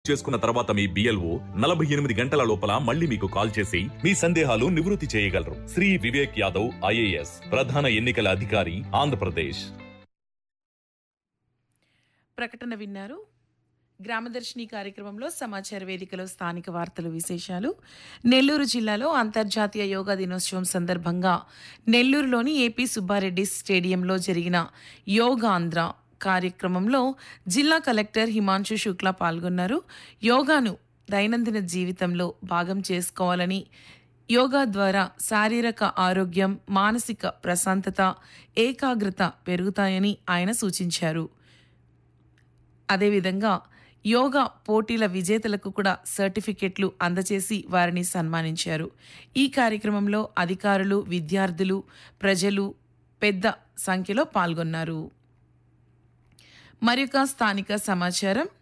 చేసుకున్న తర్వాత మీ బిఎల్ఓ నలభై ఎనిమిది గంటల లోపల మళ్ళీ మీకు కాల్ చేసి మీ సందేహాలు నివృత్తి చేయగలరు శ్రీ వివేక్ యాదవ్ ఐఏఎస్ ప్రధాన ఎన్నికల అధికారి ఆంధ్రప్రదేశ్ ప్రకటన విన్నారు గ్రామదర్శిని కార్యక్రమంలో సమాచార వేదికలో స్థానిక వార్తలు విశేషాలు నెల్లూరు జిల్లాలో అంతర్జాతీయ యోగా దినోత్సవం సందర్భంగా నెల్లూరులోని ఏపీ సుబ్బారెడ్డి స్టేడియంలో జరిగిన యోగా ఆంధ్ర కార్యక్రమంలో జిల్లా కలెక్టర్ హిమాంశు శుక్లా పాల్గొన్నారు యోగాను దైనందిన జీవితంలో భాగం చేసుకోవాలని యోగా ద్వారా శారీరక ఆరోగ్యం మానసిక ప్రశాంతత ఏకాగ్రత పెరుగుతాయని ఆయన సూచించారు అదేవిధంగా యోగా పోటీల విజేతలకు కూడా సర్టిఫికెట్లు అందజేసి వారిని సన్మానించారు ఈ కార్యక్రమంలో అధికారులు విద్యార్థులు ప్రజలు పెద్ద సంఖ్యలో పాల్గొన్నారు మరొక స్థానిక సమాచారం